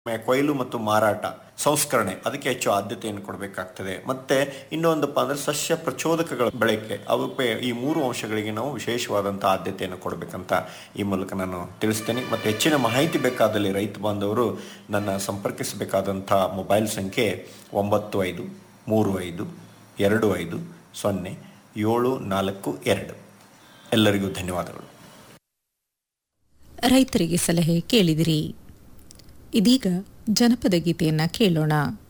ಕೊಯ್ಲು ಮತ್ತು ಮಾರಾಟ ಸಂಸ್ಕರಣೆ ಅದಕ್ಕೆ ಹೆಚ್ಚು ಆದ್ಯತೆಯನ್ನು ಕೊಡಬೇಕಾಗ್ತದೆ ಮತ್ತೆ ಇನ್ನೊಂದಪ್ಪ ಅಂದ್ರೆ ಸಸ್ಯ ಪ್ರಚೋದಕಗಳ ಬಳಕೆ ಅವಕ್ಕೆ ಈ ಮೂರು ಅಂಶಗಳಿಗೆ ನಾವು ವಿಶೇಷವಾದಂತಹ ಆದ್ಯತೆಯನ್ನು ಕೊಡಬೇಕಂತ ಈ ಮೂಲಕ ನಾನು ತಿಳಿಸ್ತೇನೆ ಮತ್ತೆ ಹೆಚ್ಚಿನ ಮಾಹಿತಿ ಬೇಕಾದಲ್ಲಿ ರೈತ ಬಾಂಧವರು ನನ್ನ ಸಂಪರ್ಕಿಸಬೇಕಾದಂಥ ಮೊಬೈಲ್ ಸಂಖ್ಯೆ ಒಂಬತ್ತು ಐದು ಮೂರು ಐದು ಎರಡು ಐದು ಸೊನ್ನೆ ಏಳು ನಾಲ್ಕು ಎರಡು ಎಲ್ಲರಿಗೂ ಧನ್ಯವಾದಗಳು ರೈತರಿಗೆ ಸಲಹೆ ಕೇಳಿದಿರಿ ಇದೀಗ ಜನಪದ ಗೀತೆಯನ್ನ ಕೇಳೋಣ